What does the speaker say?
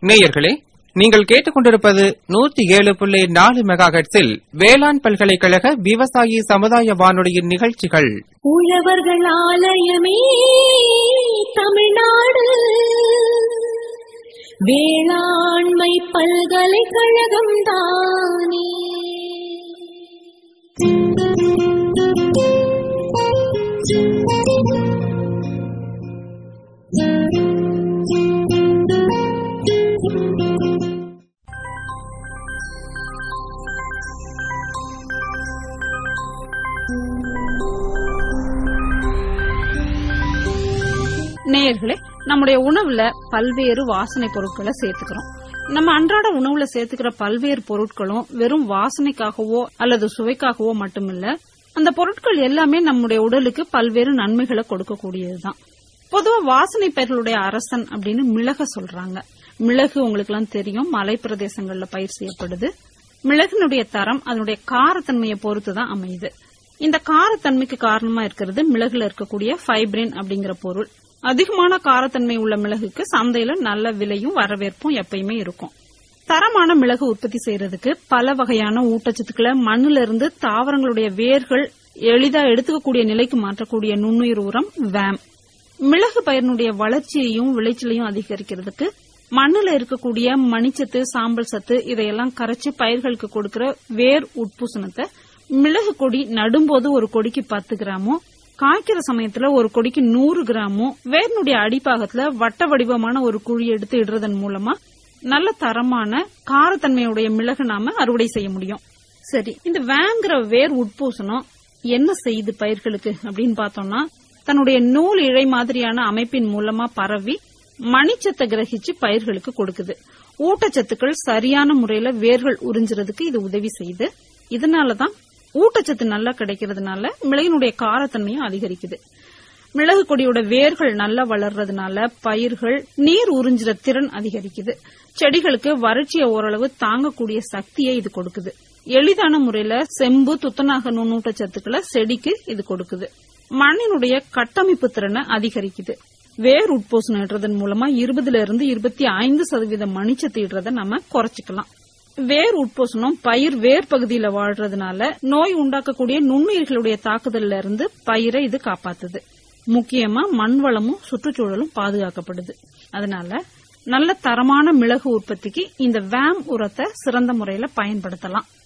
நேயர்களே நீங்கள் கேட்டுக்கொண்டிருப்பது நூத்தி ஏழு புள்ளி நாலு மெகா ஹெர்ட்ஸில் வேளாண் பல்கலைக்கழக விவசாயி சமுதாய வானொலியின் நிகழ்ச்சிகள் உழவர்கள் ஆலயமே தமிழ்நாடு வேளாண்மை பல்கலைக்கழகம் தானே நேயர்களே நம்முடைய உணவுல பல்வேறு வாசனை பொருட்களை சேர்த்துக்கிறோம் நம்ம அன்றாட உணவுல சேர்த்துக்கிற பல்வேறு பொருட்களும் வெறும் வாசனைக்காகவோ அல்லது சுவைக்காகவோ மட்டுமில்ல அந்த பொருட்கள் எல்லாமே நம்முடைய உடலுக்கு பல்வேறு நன்மைகளை கொடுக்கக்கூடியதுதான் பொதுவா வாசனை பெயர்களுடைய அரசன் அப்படின்னு மிளக சொல்றாங்க மிளகு உங்களுக்கு எல்லாம் தெரியும் மலை பிரதேசங்கள்ல பயிர் செய்யப்படுது மிளகினுடைய தரம் அதனுடைய காரத்தன்மையை பொறுத்து தான் அமையுது இந்த காரத்தன்மைக்கு காரணமா இருக்கிறது மிளகுல இருக்கக்கூடிய ஃபைப்ரின் அப்படிங்கிற பொருள் அதிகமான காரத்தன்மை உள்ள மிளகுக்கு சந்தையில நல்ல விலையும் வரவேற்பும் எப்பயுமே இருக்கும் தரமான மிளகு உற்பத்தி செய்யறதுக்கு பல வகையான ஊட்டச்சத்துக்களை மண்ணுல இருந்து தாவரங்களுடைய வேர்கள் எளிதா எடுத்துக்கக்கூடிய நிலைக்கு மாற்றக்கூடிய நுண்ணுயிர் உரம் வேம் மிளகு பயிரினுடைய வளர்ச்சியையும் விளைச்சலையும் அதிகரிக்கிறதுக்கு மண்ணுல இருக்கக்கூடிய மணிச்சத்து சாம்பல் சத்து இதையெல்லாம் கரைச்சு பயிர்களுக்கு கொடுக்கிற வேர் உட்பூசணத்தை மிளகு கொடி நடும்போது ஒரு கொடிக்கு பத்து கிராமும் காய்க்கிற சமயத்துல ஒரு கொடிக்கு நூறு கிராமும் வேர்னுடைய அடிப்பாகத்துல வட்ட வடிவமான ஒரு குழி எடுத்து இடுறதன் மூலமா நல்ல தரமான காரத்தன்மையுடைய மிளகு நாம அறுவடை செய்ய முடியும் சரி இந்த வேங்கிற வேர் உட்பூசணம் என்ன செய்யுது பயிர்களுக்கு அப்படின்னு பார்த்தோம்னா தன்னுடைய நூல் இழை மாதிரியான அமைப்பின் மூலமா பரவி மணிச்சத்தை கிரகிச்சு பயிர்களுக்கு கொடுக்குது ஊட்டச்சத்துக்கள் சரியான முறையில வேர்கள் உறிஞ்சுறதுக்கு இது உதவி செய்யுது இதனாலதான் ஊட்டச்சத்து நல்லா கிடைக்கிறதுனால மிளகினுடைய காரத்தன்மையும் அதிகரிக்குது மிளகு கொடியோட வேர்கள் நல்லா வளர்றதுனால பயிர்கள் நீர் உறிஞ்சுற திறன் அதிகரிக்குது செடிகளுக்கு வறட்சியை ஓரளவு தாங்கக்கூடிய சக்தியை இது கொடுக்குது எளிதான முறையில செம்பு துத்தநாக நுண்ணூட்டச்சத்துக்களை செடிக்கு இது கொடுக்குது மண்ணினுடைய கட்டமைப்பு திறனை அதிகரிக்குது வேர் உட்போசனம் இடுறதன் மூலமா இருபதுல இருந்து இருபத்தி ஐந்து சதவீத மணிச்சத்து இடுறத நம்ம குறைச்சிக்கலாம் வேர் உட்போசனம் பயிர் வேர் பகுதியில வாழ்றதுனால நோய் உண்டாக்கக்கூடிய நுண்ணுயிர்களுடைய தாக்குதல்ல இருந்து பயிரை இது காப்பாத்துது முக்கியமா மண் வளமும் சுற்றுச்சூழலும் பாதுகாக்கப்படுது அதனால நல்ல தரமான மிளகு உற்பத்திக்கு இந்த வேம் உரத்தை சிறந்த முறையில பயன்படுத்தலாம்